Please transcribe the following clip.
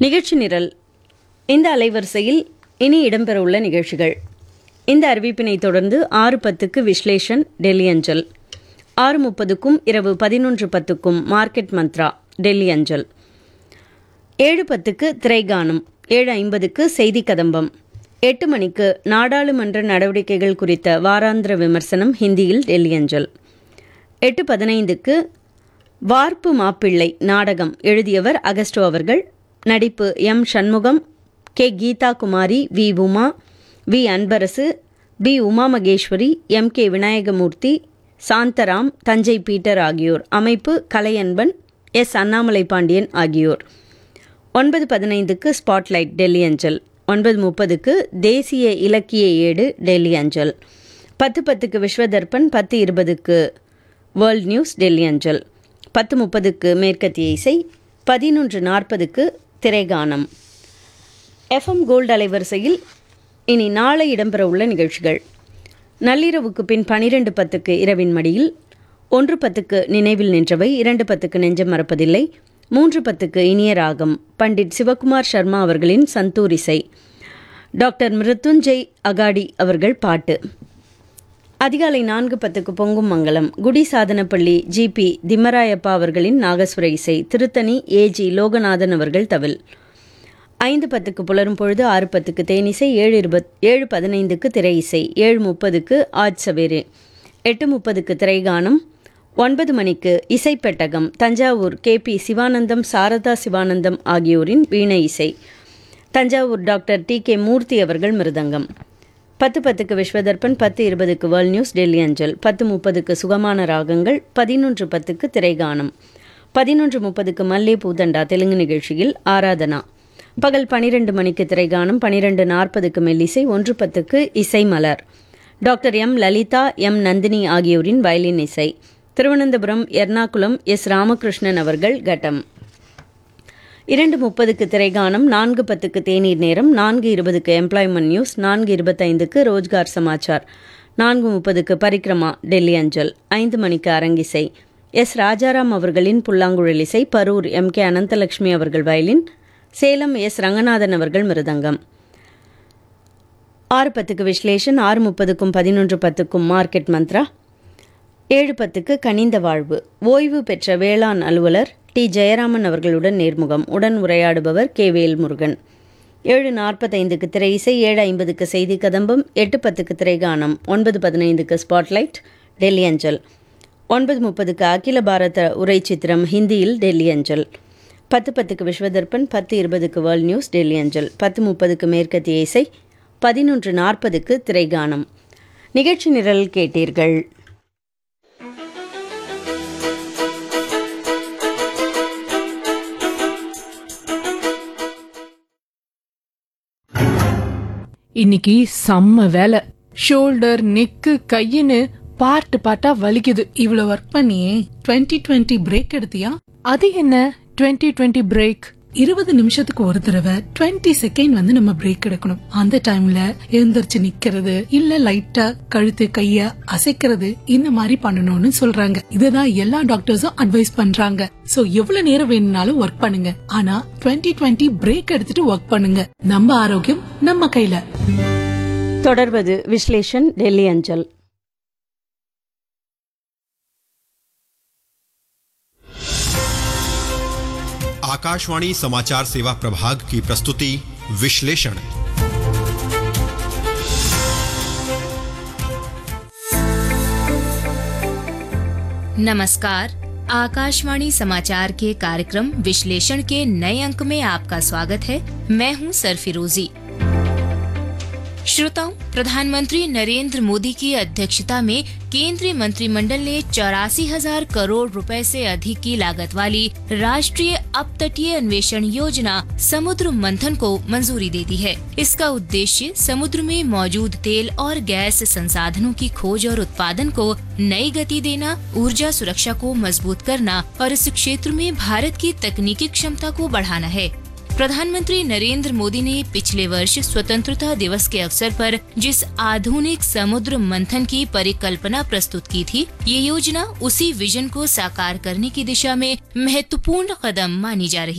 நிகழ்ச்சி நிரல் இந்த அலைவரிசையில் இனி இடம்பெறவுள்ள நிகழ்ச்சிகள் இந்த அறிவிப்பினை தொடர்ந்து ஆறு பத்துக்கு விஸ்லேஷன் டெல்லி அஞ்சல் ஆறு முப்பதுக்கும் இரவு பதினொன்று பத்துக்கும் மார்க்கெட் மந்த்ரா டெல்லி அஞ்சல் ஏழு பத்துக்கு திரைகானம் ஏழு ஐம்பதுக்கு செய்தி கதம்பம் எட்டு மணிக்கு நாடாளுமன்ற நடவடிக்கைகள் குறித்த வாராந்திர விமர்சனம் ஹிந்தியில் டெல்லி அஞ்சல் எட்டு பதினைந்துக்கு வார்ப்பு மாப்பிள்ளை நாடகம் எழுதியவர் அகஸ்டோ அவர்கள் நடிப்பு M Shanmugam K Geetha Kumari V Uma V Anbarasu P Uma Maheswari M K Vinayagamurthy Shantharam Thanjai Peter ஆகியோர் அமைப்பு கலையன்பன் எஸ் அண்ணாமலை பாண்டியன் ஆகியோர் ஒன்பது பதினைந்துக்கு ஸ்பாட்லைட் டெல்லி அஞ்சல் ஒன்பது முப்பதுக்கு தேசிய இலக்கிய ஏடு டெல்லி அஞ்சல் பத்து பத்துக்கு விஸ்வதர்பன் பத்து இருபதுக்கு வேர்ல்ட் நியூஸ் டெல்லி அஞ்சல் பத்து முப்பதுக்கு மேற்கத்திய இசை பதினொன்று நாற்பதுக்கு திரைகானம் எஃப்எம் கோல்டு அலைவரிசையில் இனி நாளை இடம்பெறவுள்ள நிகழ்ச்சிகள் நள்ளிரவுக்கு பின் பனிரெண்டு பத்துக்கு இரவின் மடியில் ஒன்று பத்துக்கு நினைவில் நின்றவை இரண்டு பத்துக்கு நெஞ்சம் மறப்பதில்லை மூன்று பத்துக்கு இனிய ராகம் பண்டிட் சிவகுமார் சர்மா அவர்களின் சந்தூர் இசை டாக்டர் மிருத்துஞ்செய் அகாடி அவர்கள் பாட்டு அதிகாலை நான்கு பத்துக்கு பொங்கும் மங்கலம் குடி சாதனப்பள்ளி ஜிபி திம்மராயப்பா அவர்களின் நாகஸ்வர இசை திருத்தணி ஏஜி லோகநாதன் அவர்கள் தவில் ஐந்து பத்துக்கு புலரும் பொழுது ஆறு பத்துக்கு தேனிசை ஏழு இருபத் ஏழு பதினைந்துக்கு திரை இசை ஏழு முப்பதுக்கு ஆஜ் சவேரே எட்டு முப்பதுக்கு திரைகானம் ஒன்பது மணிக்கு இசைப்பெட்டகம் தஞ்சாவூர் கே பி சிவானந்தம் சாரதா சிவானந்தம் ஆகியோரின் வீணை இசை Thanjavur doctor T K Murthy அவர்கள் மிருதங்கம் பத்து பத்துக்கு விஸ்வதர்பன் பத்து இருபதுக்கு வேர்ல்ட் நியூஸ் டெல்லி அஞ்சல் பத்து முப்பதுக்கு சுகமான ராகங்கள் பதினொன்று பத்துக்கு திரைகானம் பதினொன்று முப்பதுக்கு மல்லே பூதண்டா தெலுங்கு நிகழ்ச்சியில் ஆராதனா பகல் பனிரெண்டு மணிக்கு திரைகானம் பனிரெண்டு நாற்பதுக்கு மெல்லிசை ஒன்று பத்துக்கு இசை மலர் doctor M Lalitha M Nandini ஆகியோரின் வயலின் இசை திருவனந்தபுரம் எர்ணாகுளம் எஸ் ராமகிருஷ்ணன் அவர்கள் கட்டம் இரண்டு முப்பதுக்கு திரைகானம் நான்கு பத்துக்கு தேநீர் நேரம் நான்கு இருபதுக்கு எம்ப்ளாய்மெண்ட் நியூஸ் நான்கு இருபத்தைந்துக்கு ரோஜ்கார் சமாச்சார் நான்கு முப்பதுக்கு பரிக்ரமா டெல்லி அஞ்சல் ஐந்து மணிக்கு அரங்கிசை எஸ் ராஜாராம் அவர்களின் புல்லாங்குழல் இசை பரூர் எம் கே அனந்தலட்சுமி அவர்கள் வயலின் சேலம் எஸ் ரங்கநாதன் அவர்கள் மிருதங்கம் ஆறு பத்துக்கு விஸ்லேஷன் ஆறு முப்பதுக்கும் பதினொன்று பத்துக்கும் மார்க்கெட் மந்த்ரா ஏழு பத்துக்கு கனிந்த வாழ்வு ஓய்வு பெற்ற வேளாண் அலுவலர் டி ஜெயராமன் அவர்களுடன் நேர்முகம் உடன் உரையாடுபவர் கே வேல்முருகன் ஏழு நாற்பத்தைந்துக்கு திரை இசை ஏழு ஐம்பதுக்கு செய்தி கதம்பம் எட்டு பத்துக்கு திரைகானம் ஒன்பது பதினைந்துக்கு ஸ்பாட்லைட் டெல்லி அஞ்சல் ஒன்பது முப்பதுக்கு அகில பாரத உரை சித்திரம் ஹிந்தியில் டெல்லி அஞ்சல் பத்து பத்துக்கு விஸ்வதர்பன் பத்து இருபதுக்கு வேர்ல்ட் நியூஸ் டெல்லி அஞ்சல் பத்து முப்பதுக்கு மேற்கத்திய இசை பதினொன்று நாற்பதுக்கு திரைகானம் நிகழ்ச்சி நிரல் கேட்டீர்கள் இன்னைக்கு செம்ம வேலை ஷோல்டர் நெக்கு கையின்னு பார்ட் பார்ட்டா வலிக்குது இவ்வளவு ஒர்க் பண்ணியே 2020 டுவெண்ட்டி பிரேக் எடுத்தியா அது என்ன 2020 டுவெண்ட்டி பிரேக் இருபது நிமிஷத்துக்கு ஒரு தடவை 20 செகண்ட் வந்து நம்ம பிரேக் எடுக்கணும் அந்த டைம்ல எழுந்திருச்சு நிக்கிறது இல்ல லைட்டா கழுத்து கைய அசைக்கிறது இந்த மாதிரி பண்ணணும்னு சொல்றாங்க இதுதான் எல்லா டாக்டர்ஸும் அட்வைஸ் பண்றாங்க சோ எவ்வளவு நேரம் வேணும்னாலும் ஒர்க் பண்ணுங்க ஆனா 2020 டுவெண்ட்டி பிரேக் எடுத்துட்டு ஒர்க் பண்ணுங்க நம்ம ஆரோக்கியம் நம்ம கையில தொடர்வது விஸ்லேஷன் டெல்லி அஞ்சல் आकाशवाणी समाचार सेवा प्रभाग की प्रस्तुति विश्लेषण नमस्कार आकाशवाणी समाचार के कार्यक्रम विश्लेषण के नए अंक में आपका स्वागत है मैं हूं सरफिरोजी श्रोताओं प्रधानमंत्री नरेंद्र मोदी की अध्यक्षता में केंद्रीय मंत्रिमंडल ने चौरासी हजार करोड़ रुपए से अधिक की लागत वाली राष्ट्रीय अपतटीय अन्वेषण योजना समुद्र मंथन को मंजूरी दे दी है इसका उद्देश्य समुद्र में मौजूद तेल और गैस संसाधनों की खोज और उत्पादन को नई गति देना ऊर्जा सुरक्षा को मजबूत करना और इस क्षेत्र में भारत की तकनीकी क्षमता को बढ़ाना है प्रधानमंत्री नरेंद्र मोदी ने पिछले वर्ष स्वतंत्रता दिवस के अवसर पर जिस आधुनिक समुद्र मंथन की परिकल्पना प्रस्तुत की थी ये योजना उसी विजन को साकार करने की दिशा में महत्वपूर्ण कदम मानी जा रही